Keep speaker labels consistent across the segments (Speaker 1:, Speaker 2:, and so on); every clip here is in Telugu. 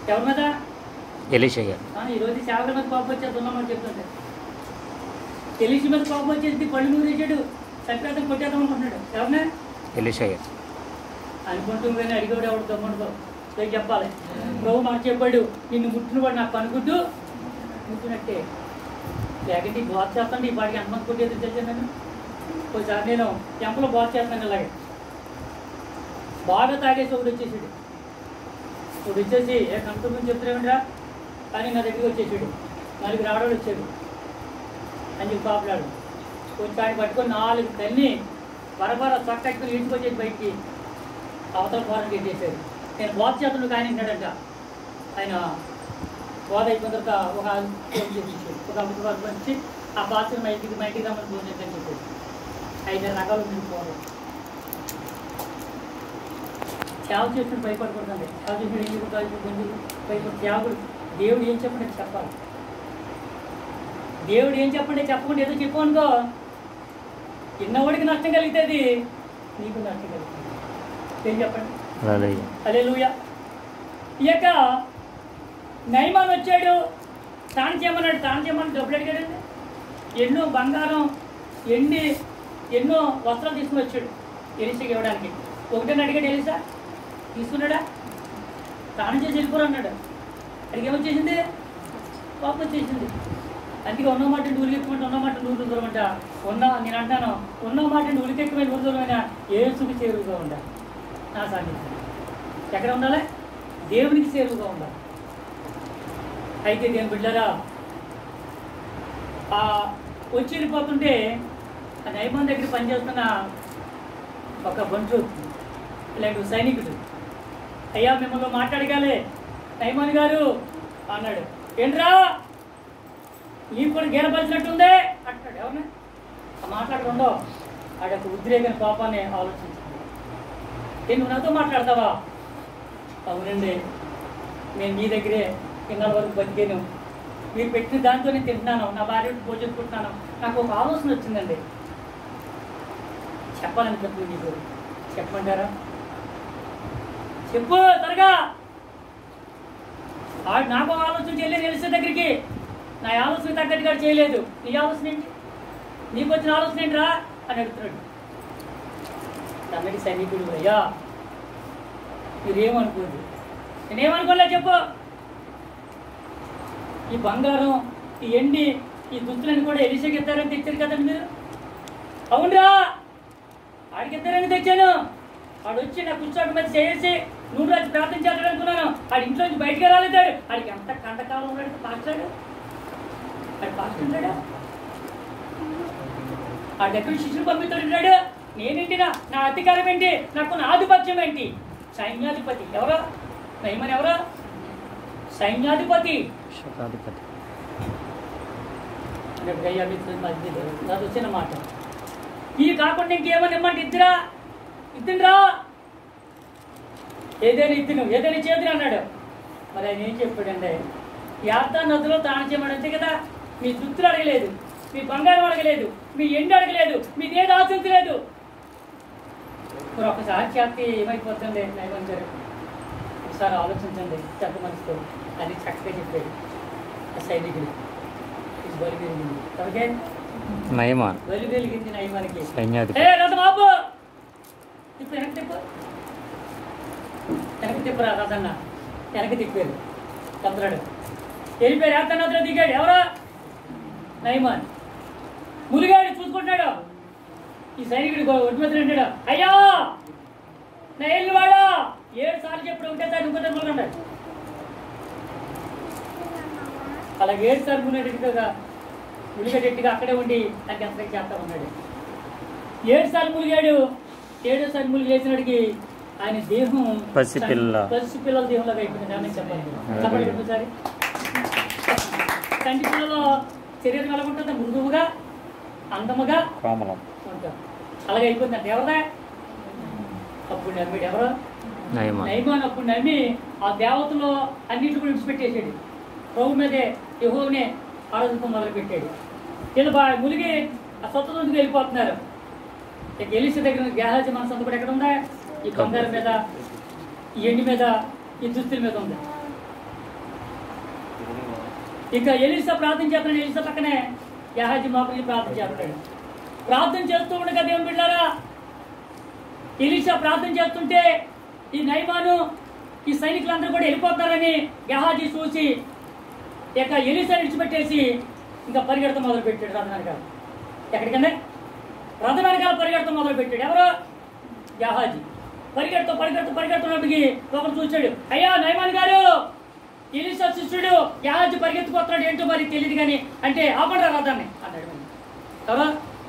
Speaker 1: ఎవరి మీద
Speaker 2: ఎలిషయ్య
Speaker 1: ఆ, ఈ రోజు సేవకుల మీద కోపం వచ్చేది ఉన్నామని చెప్తుంటే తెలిసి మీద కోపం వచ్చేది పళ్ళు నూరేసాడు చంపేద్దాం కొట్టేద్దాం అనుకుంటున్నాడు ఎవరినే
Speaker 2: ఎలిషయ్య
Speaker 1: అనుకుంటూ కానీ అడిగాడు ఎవడు దమ్ముడుతో పోయి చెప్పాలి ప్రభు మాట చెప్పాడు నిన్ను ముట్టిన వాడు నాకు పనుకుంటూ ముట్టినట్టే లేకపోతే ఈ బాత్ చేస్తాను ఈ పాడికి ఎంతమంది కొట్టేది తెలిసా నేను ఒకసారి నేను టెంపుల్ బాత్ చేస్తాను ఇలాగే బాగా తాగేసి ఒకడు వచ్చేసాడు ఒకడు వచ్చేసి ఏ కంపెనీ గురించి చెప్తున్నామంటరా కానీ నా దగ్గరికి వచ్చేసాడు నలుగురు ఆడవాడు వచ్చాడు అని చెప్పి పాపలాడు కొంచెం ఆయన పట్టుకొని నాలుగు తల్లి బరబర చక్కట్టుకుని ఇంటికొచ్చేది బయటికి అవతల ఫారం పెట్టేశాడు నేను బోధ చేతులు కానీ ఉన్నాడంట ఆయన బోధ అయిపోయిన తర్వాత ఒక ఫోన్ చేసేసాడు ఒక అమృత వరకు వచ్చి ఆ పాత్ర మా ఇంటికి మా ఇంటికి రమ్మని ఫోన్ చేద్దని చెప్పాడు ఐదారు రకాలు ఉంది ఫోన్ సేవ చేసిన భయపడకూడదండి సేవ చేసిన ఏం చెప్పుకోవాలి కొంచెం భయపడి సేవకుడు దేవుడు ఏం చెప్పండి చెప్పాలి దేవుడు ఏం చెప్పండి చెప్పకుండా ఏదో చెప్పు అనుకో చిన్నవాడికి నష్టం కలుగుతుంది నీకు నష్టం కలుగుతుంది ఏం చెప్పండి
Speaker 2: హల్లెలూయా
Speaker 1: అదే లూయ ఈ యొక్క నైమాన్ వచ్చాడు తాను చేయమన్నాడు తాను చేయమని డబ్బులు అడిగాడండి ఎన్నో బంగారం ఎండి ఎన్నో వస్త్రాలు తీసుకుని వచ్చాడు ఎలిసాకి ఇవ్వడానికి ఒకటే అడిగాడు ఎలిసా తీసుకున్నాడా తాను చేసి వెళ్ళిపోరు అన్నాడు అడిగి ఏమొచ్చేసింది కోపం వచ్చేసింది అందుకే ఉన్న మాట ఊరికెక్కుమంటే ఉన్న మాట నూరు దూరం అంట ఉన్న నేను అంటాను ఉన్న మాట ఊరికెక్కుమైన నూరు దూరమైన ఏసుకు చేరువుగా ఉండాలి నా సాన్నిధ్యం ఎక్కడ ఉండాలి దేవునికి చేరువుగా ఉండాలి అయితే దేవుని బిడ్డరా ఆ వచ్చి వెళ్ళిపోతుంటే ఆ నైమాన్ దగ్గర పనిచేస్తున్న ఒక బంటు ఇలాంటి సైనికుడు అయ్యా మిమ్మల్ని మాట్లాడగాలే నైమాన్ గారు అన్నాడు ఏంట్రా ఈ కూడా గీనపరిచినట్టుందే అంటాడు ఎవరిని ఆ మాట్లాడకుండా ఆడ యొక్క ఉద్రేకన పాపాన్ని ఆలోచించాడు ఏ నువ్వు నాతో మాట్లాడతావా అవునండి నేను మీ దగ్గరే ఇన్నాళ్ళ వరకు బతికాను మీరు పెట్టిన దాంతో నేను తింటున్నాను నా భార్య పోషించుకుంటున్నాను నాకు ఒక ఆలోచన వచ్చిందండి చెప్పాలనిపిస్తుంది మీకు చెప్పమంటారా చెప్పు త్వరగా ఆడు నాకు ఒక ఆలోచన చేయలేదు తెలిసే దగ్గరికి నా ఆలోచన తగ్గట్టుగా చేయలేదు నీ ఆలోచన ఏంటి నీకు వచ్చిన ఆలోచన ఏంట్రా అని అడుగుతున్నాడు తమిళ సైనికుడు అయ్యా మీరేమనుకోదు నేనేమనుకోలే చెప్పు ఈ బంగారం ఈ ఎండి ఈ దుస్తులను కూడా ఎలిసకి ఇస్తారని తెచ్చారు కదండి మీరు అవునరా ఆడికి ఇస్తారని తెచ్చాను వాడు వచ్చి నా కూర్చోటి మీద చేసి నువ్వు రాజు ప్రార్థించాడు అనుకున్నాను ఆడి ఇంట్లో నుంచి బయటికి రాలేదాడు ఆడికి ఎంత కంటకాలం ఉన్నాడు పాస్తాడు ఆడు పాస్తుంటాడా ఆ దగ్గర శిష్యులు పంపిస్తాడు నేనేంటినా నా అధికారం ఏంటి నాకు నా ఆధిపత్యం ఏంటి సైన్యాధిపతి ఎవరో నయమని ఎవరో సైన్యాధిపతి
Speaker 2: శతాధిపతి
Speaker 1: అన్నప్పుడు అయ్యా మీకు మధ్యలో నాకు వచ్చిన మాట ఇది కాకుండా ఇంకేమని ఇమ్మంటే ఇద్దరా ఇద్దురా ఏదైనా ఇద్దును ఏదైనా చేతులు అన్నాడు మరి ఆయన ఏం చెప్పాడండి యాత్రా నదిలో తాను చేయమని అంతే కదా మీ దుత్తులు అడగలేదు మీ బంగారం అడగలేదు మీ ఎండు అడగలేదు మీ ఏది ఆశించలేదు మరి ఒకసారి చేస్తే ఏమైపోతుంది నైవంజరు ఒకసారి ఆలోచించండి చెత్త మనసుతో అని చక్కగా చెప్పాడు ఆ సైనికుడు ఇది బలి పెరిగింది ఓకే
Speaker 2: నయమాన్
Speaker 1: బలి వెలిగింది నైవానికి ఏ
Speaker 2: సైన్యాధిపతి
Speaker 1: రథం ఆపు తిప్పు వెనక్కి తిప్పు వెనక్కి తిప్పురా రథన్న వెనక్కి తిప్పారు తప్పురాడు వెళ్ళిపోయారు యాత్రనాథులో దిగాడు ఎవరో నైమాన్ ములిగాడు చూసుకుంటున్నాడు ఈ సైనికుడు ఒడ్డు మీద అంటాడు అయ్యా నా ఎల్లు వాడా ఏడు సార్లు చెప్పుడు ఉంటే సార్ ఇంకో మొదలున్నాడు అలా ఏడు సార్లు మునిగేటట్టుగా మునిగేటట్టుగా అక్కడే ఉండి నాకు ఎంత చేస్తా ఉన్నాడు ఏడు సార్లు ములిగాడు ఏడో సార్లు ములిగి లేచినాడికి ఆయన దేహం
Speaker 2: పసిపిల్ల.
Speaker 1: పసి పిల్లల దేహంలాగా అయిపోయింది నేను చెప్పాలి చెప్పండి ఒకసారి తండ్రి పిల్లల శరీరం ఎలా ఉంటుంది మృదువుగా అందముగా
Speaker 2: కోమలం
Speaker 1: ఉంటారు అలాగే అయిపోయిందంట ఎవరా అప్పుడు నమ్మిడు ఎవరు
Speaker 2: నయమాన్
Speaker 1: నైమాన్ అప్పుడు నమ్మి ఆ దేవతలో అన్నింటి కూడా విడిచిపెట్టేసాడు ప్రభు మీదే యహోనే ఆరాధన మొదలు పెట్టాడు వీళ్ళు బా మునిగి ఆ సొంత నుంచి వెళ్ళిపోతున్నారు ఇక ఎలిసి దగ్గర గ్యాహాజీ మన సొంత కూడా ఎక్కడ ఉందా ఈ బంగారం మీద ఈ ఎండి మీద ఈ దుస్తుల మీద ఉంది ఇక ఎలిసా ప్రార్థన చేస్తున్నాడు ఎలిసా పక్కనే యహాజీ మోకరి ప్రార్థన చేస్తున్నాడు ప్రార్థన చేస్తూ ఉండగా దేవుని బిడ్డారా ఎలిసా ప్రార్థన చేస్తుంటే ఈ నైమాను ఈ సైనికులందరూ కూడా వెళ్ళిపోతారని యహాజీ చూసి ఇక ఎలిసా విడిచిపెట్టేసి ఇంకా పరిగెడత మొదలు పెట్టాడు రథం వెనకాల ఎక్కడికన్నా రథం వెనకాల పరిగెడత మొదలు పెట్టాడు ఎవరు యహాజీ పరిగెడుతూ పరిగెడుతూ పరిగెడుతున్నప్పటికి ఒకరు చూశాడు అయ్యా నైమాన్ గారు ఎలిసా శిష్యుడు యహాజీ పరిగెత్తుకొస్తున్నాడు ఏంటో మరి తెలియదు కానీ అంటే ఆపండి రథాన్ని అన్నాడు ఎవరు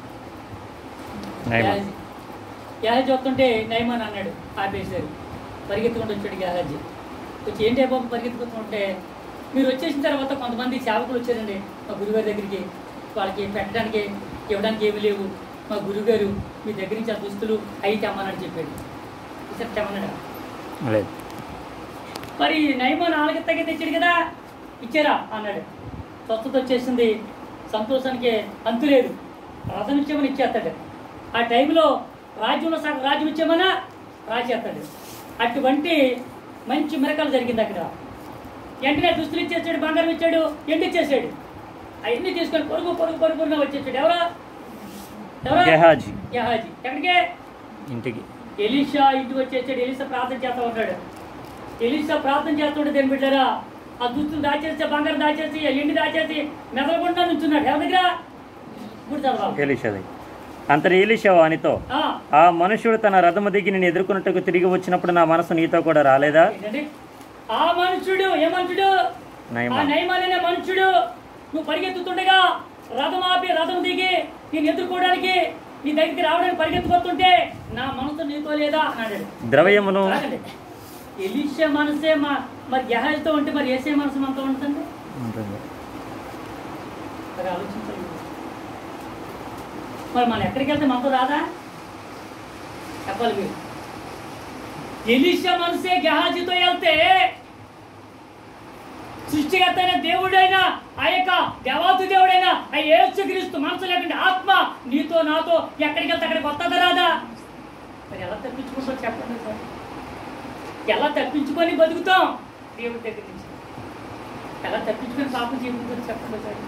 Speaker 2: నయమాన్
Speaker 1: యాహజీ వస్తుంటే నయమాన్ అన్నాడు ఆపేశారు పరిగెత్తుకుంటూ వచ్చాడు యాహజీ వచ్చి ఏంటి బాబు పరిగెత్తుకుంటుంటే మీరు వచ్చేసిన తర్వాత కొంతమంది సేవకులు వచ్చారండి మా గురుగారి దగ్గరికి వాళ్ళకి పెట్టడానికి ఇవ్వడానికి ఏమీ లేవు మా గురుగారు మీ దగ్గర నుంచి ఆ దుస్తులు అయి తెమ్మన్నాడు చెప్పాడు ఇసరి తెమ్మన్నాడు
Speaker 2: లేదు
Speaker 1: మరి నయమాన్ ఆలకి తగ్గి తెచ్చాడు కదా ఇచ్చారా అన్నాడు స్వస్థత వచ్చేసింది సంతోషానికి అంతు లేదు రథం ఇచ్చామని ఇచ్చేస్తాడు ఆ టైంలో రాజ్యంలో సగం రాజ్యం ఇచ్చామన్నా రాసేస్తాడు అటువంటి మంచి మిరకలు జరిగింది అక్కడ వెంటనే దుస్తులు ఇచ్చేసాడు బంగారం ఇచ్చాడు ఎండు ఇచ్చేసాడు అవన్నీ తీసుకొని పొరుగు పొరుగు పొరుగు పొరుగున వచ్చేసాడు ఎవరా ఎవరా
Speaker 2: గెహాజీ
Speaker 1: యహాజీ ఎక్కడికే
Speaker 2: ఇంటికి
Speaker 1: ఎలీషా ఇంటికి వచ్చేసాడు ఎలీసా ప్రార్థన చేస్తా ఉన్నాడు ఎలీసా ప్రార్థన చేస్తుంటే దేని బిడ్డారా ఆ దుస్తులు దాచేసి బంగారం దాచేసి ఆ ఎండి దాచేసి మెదలకుండా నుంచున్నాడు ఎవరి దగ్గర ఇప్పుడు చదవాలి
Speaker 2: ఎలిషాది అంతటి ఎలిషా వానితో
Speaker 1: ఆ,
Speaker 2: ఆ మనుషుడు తన రథము దిగి నేను ఎదుర్కొన్నట్టుకు తిరిగి వచ్చినప్పుడు నా మనసు నీతో కూడా రాలేదా
Speaker 1: ఏంటండి ఆ మనుషుడు ఏ మనుషుడు ఆ
Speaker 2: నయమాన్
Speaker 1: నయమాలనే మనుషుడు నువ్వు పరిగెత్తుతుండగా రథం ఆపి రథం దిగి నేను ఎదుర్కోవడానికి నీ దగ్గరికి రావడానికి పరిగెత్తుకొస్తుంటే నా మనసు నీతో లేదా అన్నాడు
Speaker 2: ద్రవ్యమును
Speaker 1: ఆగండి. ఎలీషా మనసే మా మరి యహాజ్తో ఉంటే మరి ఏసే మనసు మనతో ఉంటుందండి
Speaker 2: ఉంటుంది
Speaker 1: మరి ఆలోచించాలి మరి మనం ఎక్కడికి వెళ్తే మనతో రాదా చెప్పాలి మీరు ఎలీషా మనసే గహాజీతో వెళ్తే సృష్టికర్త అయిన దేవుడైనా ఆ యొక్క దేవాతు దేవుడైనా ఆ యేసుక్రీస్తు మనసు లేకుండా ఆత్మ నీతో నాతో ఎక్కడికి వెళ్తే అక్కడికి వస్తుందా రాదా మరి ఎలా తప్పించుకుంటో చెప్పండి సార్ ఎలా తప్పించుకొని బతుకుతాం దేవుడి దగ్గర నుంచి ఎలా తప్పించుకొని పాపం జీవితం చెప్పండి సార్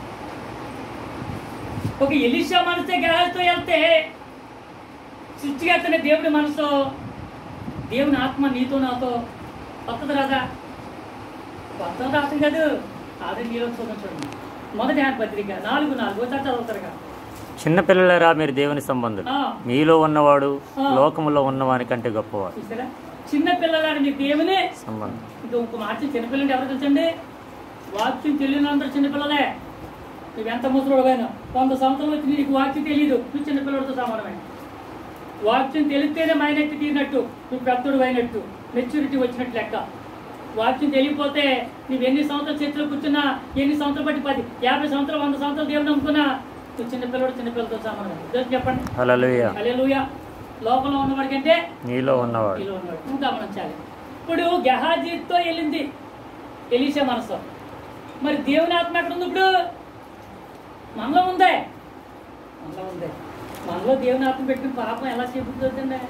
Speaker 1: ఒక ఎలిషా మనసే గ్రహాలతో వెళ్తే సృష్టికర్తనే దేవుడి మనసు దేవుని ఆత్మ నీతో నాతో కొత్తది రాదా కొత్తది రాత్రి కాదు అదే నీలో చూడండి చూడండి మొదటి హ్యాండ్ పత్రిక నాలుగు నాలుగు వచ్చా చదువుతారుగా
Speaker 2: చిన్నపిల్లలరా మీరు దేవుని సంబంధులు
Speaker 1: ఆ,
Speaker 2: మీలో ఉన్నవాడు
Speaker 1: ఆ.
Speaker 2: లోకములో ఉన్నవాని కంటే గొప్పవాడు
Speaker 1: చూసారా చిన్న పిల్లలాడు నీ దేవుని
Speaker 2: సంబంధం
Speaker 1: ఇంకా ఇంకో మాట చిన్నపిల్లలు ఎవరు తెలుసండి వాక్యం తెలియని అందరూ చిన్నపిల్లలే నువ్వు ఎంత ముసలుడువైనా వంద సంవత్సరాలు వచ్చి నీకు వాక్యం తెలియదు నువ్వు చిన్నపిల్లడితో సమానమే వాక్యం తెలిస్తేనే మైనట్టు తీరినట్టు నువ్వు పెద్దడు అయినట్టు మెచ్యూరిటీ వచ్చినట్టు లెక్క వాక్యం తెలియకపోతే నువ్వు ఎన్ని సంవత్సరాలు చర్చలో కూర్చున్నా ఎన్ని సంవత్సరాలు బట్టి పది యాభై సంవత్సరాలు వంద సంవత్సరాలు దేవుడు నమ్ముకున్నా నువ్వు చిన్నపిల్లడు చిన్నపిల్లలతో సమానమే దేవుడు చెప్పండి
Speaker 2: హల్లెలూయా
Speaker 1: అలెలుయ లోపల ఉన్నవాడికంటే
Speaker 2: నీలో ఉన్నవాడు
Speaker 1: ఇలా ఉన్నాడు నువ్వు గమనించాలి ఇప్పుడు గహాజీతో వెళ్ళింది ఎలీసా మనసు మరి దేవుని ఆత్మ ఎక్కడ ఉంది ఇప్పుడు మనలో ఉందే మనలో ఉందే మనలో దేవుని ఆత్మ పెట్టుకుని పాపం ఎలా చేపుతుందండి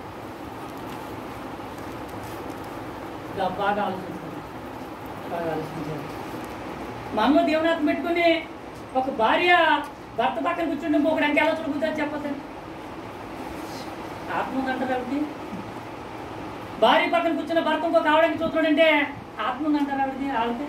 Speaker 1: బాగా ఆలోచించాలి బాగా ఆలోచించాలి మనలో దేవుని ఆత్మ పెట్టుకుని ఒక భార్య భర్త పక్కన కూర్చుంటే ఇంకొకటి అంటే ఎలా చూడుకుంటారు చెప్పొద్దండి ఆత్మ ఉందంటారు ఆవిడకి భార్య పక్కన కూర్చున్న భర్త ఇంకొక ఆవిడకి చూస్తున్నాడంటే ఆత్మ ఉందంటారు ఆవిడకి ఆవిడకి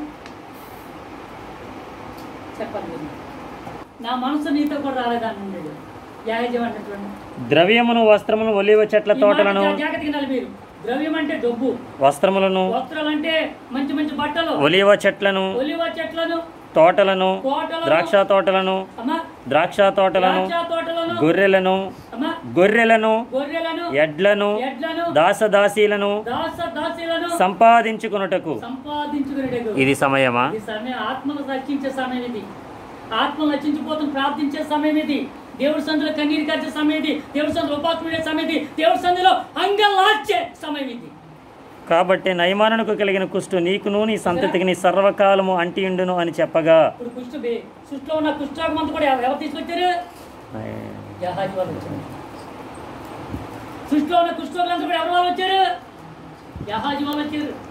Speaker 1: చెప్పాలి మీరు. నా మనసు నీతో కూడా రాలేదని ఉండేది యాగజం అంటే చూడండి
Speaker 2: ద్రవ్యమును వస్త్రమును ఒలివ చెట్ల
Speaker 1: ఈ మాట
Speaker 2: తోటలను
Speaker 1: జా- జాగ్రత్తగా వినాలి మీరు ద్రవ్యం అంటే డబ్బు
Speaker 2: వస్త్రములను
Speaker 1: వస్త్రాలు అంటే మంచి మంచి బట్టలు
Speaker 2: ఒలివ చెట్లను
Speaker 1: ఒలివ చెట్లను
Speaker 2: తోటలను
Speaker 1: తోటలను
Speaker 2: ద్రాక్ష తోటలను
Speaker 1: అమ్మా
Speaker 2: ద్రాక్ష తోటలను
Speaker 1: ద్రాక్ష తోటలను
Speaker 2: గొర్రెలను
Speaker 1: అమ్మా
Speaker 2: గొర్రెలను
Speaker 1: గొర్రెలను
Speaker 2: ఎడ్లను
Speaker 1: ఎడ్లను
Speaker 2: దాసదాసీలను
Speaker 1: దాస దాసీలను
Speaker 2: సంపాదించుకున్నటకు
Speaker 1: సంపాదించుకునేటకు
Speaker 2: ఇది సమయమా
Speaker 1: ఈ సమయం ఆత్మను రక్షించే సమయం ఇది ఆత్మను రక్షించిపోతున్న ప్రార్థించే సమయం ఇది దేవుడి సందులో కన్నీరు కార్చే సమయం ఇది దేవుడి సందులో ఉపాత్ముడే సమయం ఇది దేవుడి సందులో అంగలార్చే సమయం ఇది
Speaker 2: కాబట్టి నయమానుకు కలిగిన కుష్టు నీకును నీ సంతతికి నీ సర్వకాలము అంటియుండును అని చెప్పగా
Speaker 1: ఇప్పుడు కుష్టు బే సృష్టిలో ఉన్న కుష్ఠరోగం అంతా కూడా ఎవరు తీసుకొచ్చారు యహాజీ వాళ్ళు వచ్చారు సృష్టిలో ఉన్న కుష్ఠరోగులంతా కూడా ఎవరు వాళ్ళు వచ్చారు యహాజీ వాళ్ళు వచ్చారు